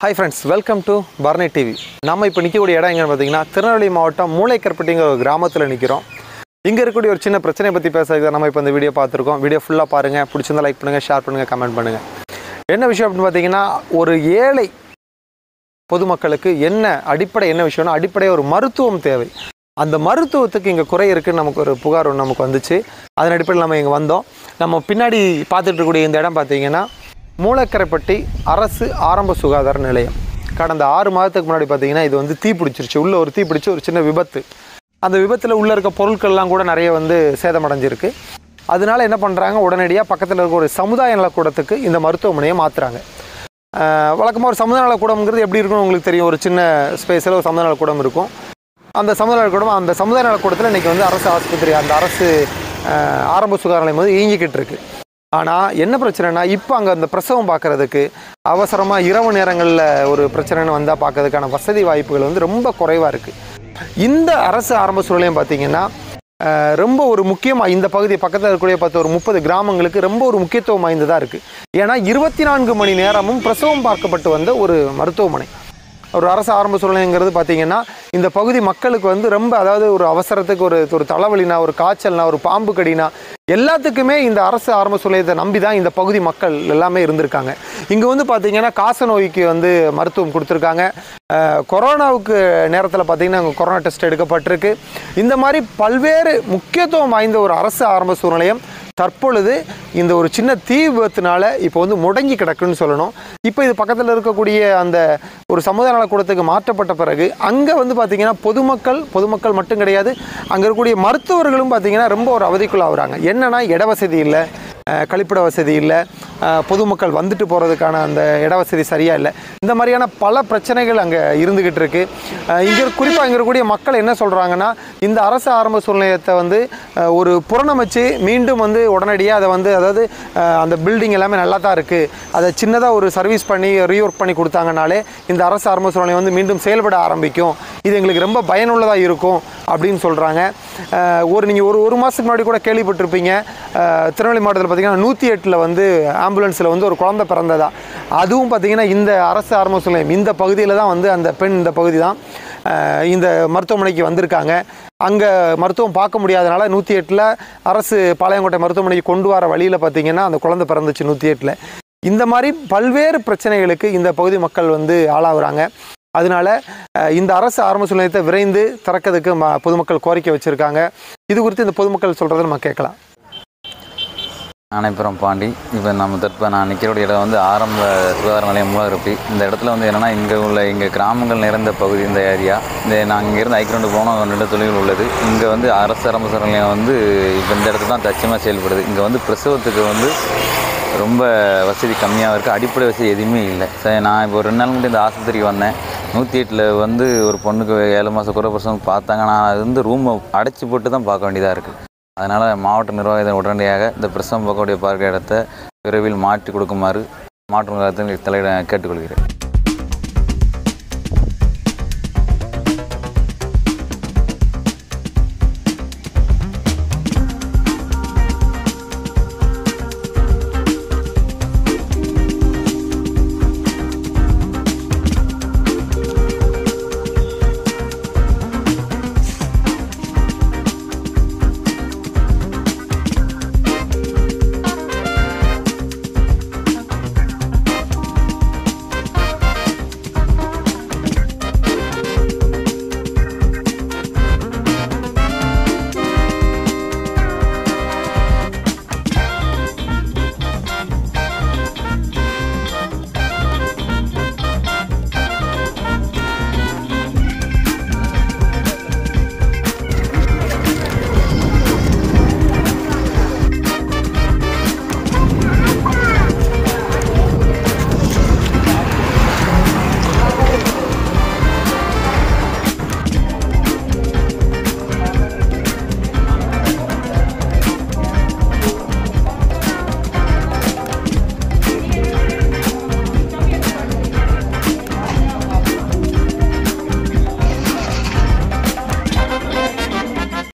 hi friends welcome to Barni TV நம்ம இப்போ நிற்கக்கூடிய இடம் எங்கன்னு பார்த்தீங்கன்னா திருநெல்வேலி மாவட்டம் மூளைக்கற்பட்டிங்கிற ஒரு கிராமத்தில் நிற்கிறோம் இங்கே இருக்கக்கூடிய ஒரு சின்ன பிரச்சனையை பற்றி பேசுறதுக்கு தான் நம்ம இப்போ இந்த வீடியோ பார்த்துருக்கோம் வீடியோ ஃபுல்லாக பாருங்கள் பிடிச்சிருந்தா லைக் பண்ணுங்கள் ஷேர் பண்ணுங்கள் கமெண்ட் பண்ணுங்கள் என்ன விஷயம் அப்படின்னு பார்த்தீங்கன்னா ஒரு ஏழை பொதுமக்களுக்கு என்ன அடிப்படை என்ன விஷயம்னா அடிப்படை ஒரு மருத்துவம் தேவை அந்த மருத்துவத்துக்கு இங்கே குறை இருக்குன்னு நமக்கு ஒரு புகார் ஒன்று நமக்கு வந்துச்சு அதன் அடிப்படையில் நம்ம இங்கே வந்தோம் நம்ம பின்னாடி பார்த்துட்டு இருக்கக்கூடிய இந்த இடம் பார்த்தீங்கன்னா மூலக்கரைப்பட்டி அரசு ஆரம்ப சுகாதார நிலையம் கடந்த ஆறு மாதத்துக்கு முன்னாடி பார்த்தீங்கன்னா இது வந்து தீ பிடிச்சிருச்சு உள்ள ஒரு தீ பிடிச்சி ஒரு சின்ன விபத்து அந்த விபத்தில் உள்ளே இருக்க பொருட்கள்லாம் கூட நிறைய வந்து சேதமடைஞ்சிருக்கு அதனால என்ன பண்ணுறாங்க உடனடியாக பக்கத்தில் இருக்க ஒரு சமுதாய நலக்கூடத்துக்கு இந்த மருத்துவமனையை மாற்றுறாங்க வழக்கமாக ஒரு சமுதாய நலக்கூடம்ங்கிறது எப்படி இருக்கும்னு உங்களுக்கு தெரியும் ஒரு சின்ன ஸ்பேஸில் ஒரு சமுதாய நலக்கூடம் இருக்கும் அந்த சமுதாய நலக்கூடம் அந்த சமுதாய நலக்கூடத்தில் இன்றைக்கி வந்து அரசு ஆஸ்பத்திரி அந்த அரசு அஹ், ஆரம்ப சுகாதார நிலையம் வந்து இயங்கிக்கிட்டு இருக்கு ஆனால் என்ன பிரச்சனைனா இப்போ அங்கே அந்த பிரசவம் பார்க்குறதுக்கு அவசரமாக இரவு நேரங்களில் ஒரு பிரச்சனைன்னு வந்தால் பார்க்கறதுக்கான வசதி வாய்ப்புகள் வந்து ரொம்ப குறைவாக இருக்குது இந்த அரசு ஆரம்ப சூழ்நிலையும் பார்த்தீங்கன்னா அஹ், ரொம்ப ஒரு முக்கியமாக இந்த பகுதி பக்கத்தில் இருக்கக்கூடிய பார்த்து ஒரு முப்பது கிராமங்களுக்கு ரொம்ப ஒரு முக்கியத்துவம் வாய்ந்ததாக இருக்குது ஏன்னா இருபத்தி நான்கு மணி நேரமும் பிரசவம் பார்க்கப்பட்டு வந்த ஒரு மருத்துவமனை ஒரு அரசு ஆரம்ப சூழ்நிலைங்கிறது பார்த்தீங்கன்னா இந்த பகுதி மக்களுக்கு வந்து ரொம்ப அதாவது ஒரு அவசரத்துக்கு ஒரு ஒரு தலைவலினா ஒரு காய்ச்சல்னா ஒரு பாம்பு கடினா எல்லாத்துக்குமே இந்த அரசு ஆரம்ப சூழ்நிலையத்தை நம்பி தான் இந்த பகுதி மக்கள் எல்லாமே இருந்திருக்காங்க இங்கே வந்து பார்த்தீங்கன்னா காச நோய்க்கு வந்து மருத்துவம் கொடுத்துருக்காங்க அஹ், கொரோனாவுக்கு நேரத்தில் பார்த்தீங்கன்னா அங்கே கொரோனா டெஸ்ட் எடுக்கப்பட்டிருக்கு இந்த மாதிரி பல்வேறு முக்கியத்துவம் வாய்ந்த ஒரு அரசு ஆரம்ப சூழ்நிலையம் தற்பொழுது இந்த ஒரு சின்ன தீ விபத்துனால இப்போ வந்து முடங்கி கிடக்குன்னு சொல்லணும் இப்போ இது பக்கத்தில் இருக்கக்கூடிய அந்த ஒரு சமுதாய நலக்கூடத்துக்கு மாற்றப்பட்ட பிறகு அங்கே வந்து பார்த்திங்கன்னா பொதுமக்கள் பொதுமக்கள் மட்டும் கிடையாது அங்கே இருக்கக்கூடிய மருத்துவர்களும் பார்த்திங்கன்னா ரொம்ப ஒரு அவதிக்குள்ளாகிறாங்க என்னன்னா இட வசதி இல்லை அஹ், கழிப்பிட வசதி இல்லை அஹ், பொதுமக்கள் வந்துட்டு போகிறதுக்கான அந்த இட வசதி சரியாக இல்லை இந்த மாதிரியான பல பிரச்சனைகள் அங்கே இருந்துக்கிட்டு இருக்கு அஹ், இங்கே குறிப்பாக இங்கே இருக்கக்கூடிய மக்கள் என்ன சொல்கிறாங்கன்னா இந்த அரசு ஆரம்ப சூழ்நிலையத்தை வந்து அஹ், ஒரு புறணமைச்சு மீண்டும் வந்து உடனடியாக அதை வந்து அதாவது அஹ், அந்த பில்டிங் எல்லாமே நல்லா தான் இருக்குது அதை சின்னதாக ஒரு சர்வீஸ் பண்ணி ரீஒர்க் பண்ணி கொடுத்தாங்கனாலே இந்த அரசு ஆரம்ப சூழ்நிலை வந்து மீண்டும் செயல்பட ஆரம்பிக்கும் இது எங்களுக்கு ரொம்ப பயனுள்ளதாக இருக்கும் அப்படின்னு சொல்கிறாங்க ஒரு நீங்கள் ஒரு ஒரு மாதத்துக்கு முன்னாடி கூட கேள்விப்பட்டிருப்பீங்க அஹ், திருநெல்வேலி மாவட்டத்தில் பார்த்தீங்கன்னா நூற்றி எட்டில் வந்து ஆம்புலன்ஸில் வந்து ஒரு குழந்தை பிறந்ததா அதுவும் பார்த்தீங்கன்னா இந்த அரசு ஆரம்ப சூழ்நிலையம் இந்த பகுதியில் தான் வந்து அந்த பெண் இந்த பகுதி தான் அஹ், இந்த மருத்துவமனைக்கு வந்திருக்காங்க அங்கே மருத்துவம் பார்க்க முடியாதனால நூற்றி எட்டில் அரசு பாளையங்கோட்டை மருத்துவமனைக்கு கொண்டு வர வழியில் பார்த்தீங்கன்னா அந்த குழந்தை பிறந்துச்சு நூற்றி எட்டில் இந்த மாதிரி பல்வேறு பிரச்சனைகளுக்கு இந்த பகுதி மக்கள் வந்து ஆளாகுறாங்க அதனால அஹ், இந்த அரசு ஆரம்ப சூழ்நிலையத்தை விரைந்து திறக்கிறதுக்கு ம பொதுமக்கள் கோரிக்கை வச்சுருக்காங்க இது குறித்து இந்த பொதுமக்கள் சொல்கிறத நம்ம கேட்கலாம் ஆனைப்புறம் பாண்டி இப்போ நம்ம தற்ப நான் நிற்கிறோட இடம் வந்து ஆரம்ப சுகாதார நிலையம் மூலகரப்பி இந்த இடத்துல வந்து என்னென்னா இங்கே உள்ள இங்கே கிராமங்கள் நிறைந்த பகுதி இந்த ஏரியா இந்த நாங்கள் இங்கேருந்து ஐக்கிரண்டு போனோம் ரெண்டு தொழில்கள் உள்ளது இங்கே வந்து அரசு ஆரம்ப சுகாதார நிலையம் வந்து இப்போ இந்த இடத்துல தான் தச்சமாக செயல்படுது இங்கே வந்து பிரசவத்துக்கு வந்து ரொம்ப வசதி கம்மியாக இருக்குது அடிப்படை வசதி எதுவுமே இல்லை சரி நான் இப்போ ஒரு ரெண்டு நாள் முன்னாடி இந்த ஆஸ்பத்திரிக்கு வந்தேன் நூற்றி எட்டில் வந்து ஒரு பொண்ணுக்கு ஏழு மாதம் குறை பிரசவம் பார்த்தாங்க நான் அது வந்து ரூமை அடைச்சி போட்டு தான் பார்க்க வேண்டியதாக இருக்குது அதனால் மாவட்ட நிர்வாகத்தை உடனடியாக இந்த பிரசவம் பார்க்கக்கூடிய பார்க்க இடத்தை விரைவில் மாற்றி கொடுக்குமாறு மாற்று நிர்வாகத்தை தலையிட கேட்டுக்கொள்கிறேன்